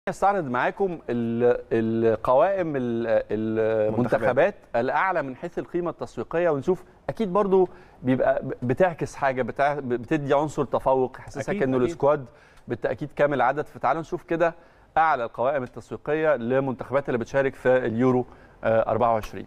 استعرض معاكم ال- القوائم ال- المنتخبات الاعلى من حيث القيمه التسويقيه ونشوف اكيد برضو بيبقى بتعكس حاجه بتاع بتدي عنصر تفوق يحسسك أكيد، انه أكيد. السكواد بالتاكيد كامل عدد فتعالوا نشوف كده اعلى القوائم التسويقيه للمنتخبات اللي بتشارك في اليورو آه، 24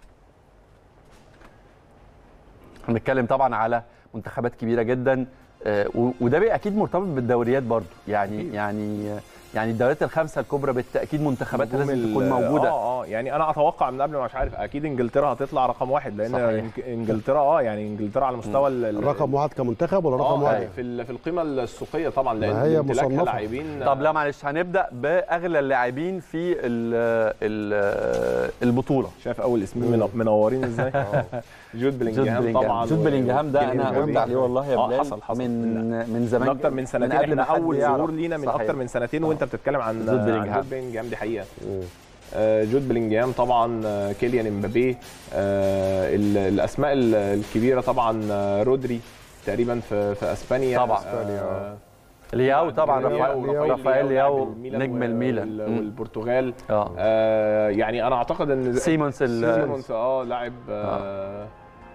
هنتكلم طبعا على منتخبات كبيره جدا آه، و- وده بقى اكيد مرتبط بالدوريات برضو يعني يعني يعني الدوريات الخمسه الكبرى بالتاكيد منتخباتها نجوم لازم ال- تكون موجوده اه اه يعني انا اتوقع من قبل ما مش عارف اكيد انجلترا هتطلع رقم واحد لان صحيح. إنج- انجلترا اه يعني انجلترا على مستوى ال- ال- رقم واحد كمنتخب ولا رقم اه واحد؟ في ال- في القيمه السوقيه طبعا لان ما هي امتلاكها مصنفة. لاعبين طب لا معلش هنبدا باغلى اللاعبين في ال ال البطوله شايف اول اسمين من- منورين ازاي جود جود بلينجهام بلينجهام طبعا جود و- بلينجهام ده وكيليان انا امبابي. قلت عليه والله يا آه، بلال حصل حصل من من من زمان اكتر من سنتين قبل ما احنا حد اول يعرف. ظهور لينا من صحيح. اكتر من سنتين وانت بتتكلم عن جود عن بلينجهام. جود بلينجهام دي حقيقه مم. آه، جود بلينجهام طبعا آه، كيليان امبابي آه، ال- الاسماء ال- الكبيره طبعا آه، رودري تقريبا في في اسبانيا طبعا. آه، لياو طبعا لياو، رافائيل رافائيل لياو لاعب الميلان نجم و- الميلان وال- مم. والبرتغال اه آه، يعني انا اعتقد ان سيمونز ال- سيمونز اه لاعب آه،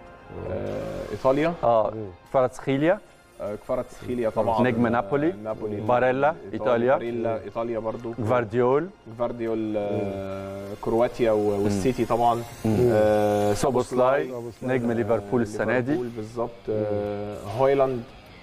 آه، ايطاليا اه فراتسخيليا آه، كفاراتسخيليا طبعا نجم آه، نابولي. نابولي باريلا، إيطاليا. باريلا ايطاليا برضو فارديول فارديول آه، كرواتيا و- والسيتي طبعا مم. آه، سوبوسلاي سوبوسلاي. نجم ليفربول السنه دي ليفربول بالظبط آه، هويلاند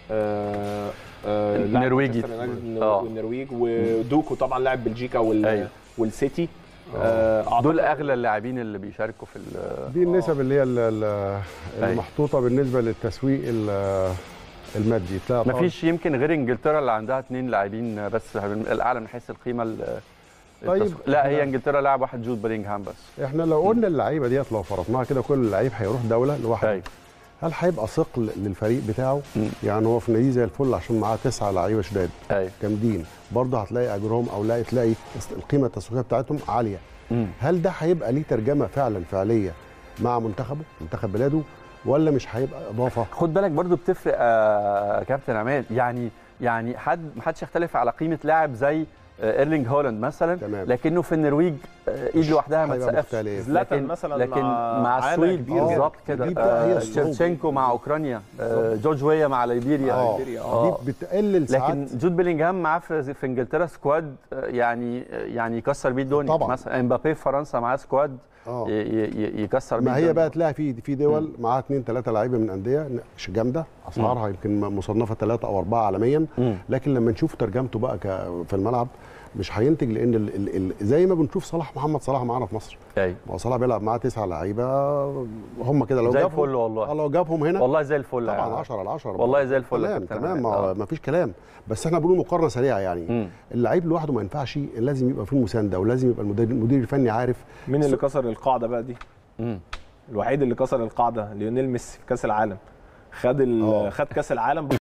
آه، آه، لاعب النرويجي. مانشستر يونايتد آه. والنرويج ودوكو طبعا لاعب بلجيكا وال أيوه. والسيتي آه، أعتقد دول اغلى اللاعبين اللي بيشاركوا في ال- دي النسب اللي هي ال- ال- اللي أيوة. محطوطه بالنسبه للتسويق ال- المادي تلاقي طبعاً مفيش يمكن غير انجلترا اللي عندها اثنين لاعبين بس الاعلى من حيث القيمه ال- طيب، التسويق. لا هي إحنا- انجلترا لاعب واحد جود بلينغهام بس احنا لو قلنا اللعيبه ديت لو فرضناها كده كل لعيب هيروح دوله لوحده ايوه هل هيبقى ثقل للفريق بتاعه؟ مم. يعني هو في نادي زي الفل عشان معاه تسعه لعيبه شداد ايوه جامدين برضه هتلاقي اجرهم او لا تلاقي القيمه التسويقيه بتاعتهم عاليه مم. هل ده هيبقى ليه ترجمه فعلا فعليه مع منتخبه منتخب بلاده ولا مش هيبقى اضافه خد بالك برضو بتفرق آه كابتن عماد يعني يعني حد ما حدش يختلف على قيمه لاعب زي آه ايرلينج هولاند مثلا تمام. لكنه في النرويج آه ايد لوحدها ما هيبقى تسقفش مختلف. زلاتان لكن مثلا لكن مع مع عالم السويد كبير جدا. بالظبط كده دي بقى هي آه الصعوبة. شيفتشينكو مع اوكرانيا آه جورج ويا مع ليبيريا اه ليبيريا، آه. دي بتقلل ساعات لكن جود بيلينجهام معاه في, في انجلترا سكواد آه، يعني يعني يكسر بيه الدنيا طبعاً. مثلا امبابي في فرنسا معاه سكواد اه ي- ي- يكسر بيه ما هي الدنيا. بقى تلاقي في في دول معاها اثنين ثلاثه لعيبه من انديه مش جامده اسعارها يمكن مصنفه ثلاثه او اربعه عالميا مم. لكن لما نشوف ترجمته بقى ك- في الملعب مش هينتج لان ال ال ال زي ما بنشوف صلاح محمد صلاح معانا في مصر ايوه ما هو صلاح بيلعب معاه تسعه لعيبه هم كده لو زي جابهم الفل والله. آه، لو جابهم هنا والله زي الفل طبعا يعني. 10 على 10 والله زي الفل يا تمام كابتن تمام عماد. ما, آه. ما فيش كلام بس احنا بنقول مقارنه سريعه يعني مم. اللعيب لوحده ما ينفعش لازم يبقى فيه مسانده ولازم يبقى المدير المدير الفني عارف مين اللي كسر القاعده بقى دي مم. الوحيد اللي كسر القاعده ليونيل ميسي في كاس العالم خد ال... آه. خد كاس العالم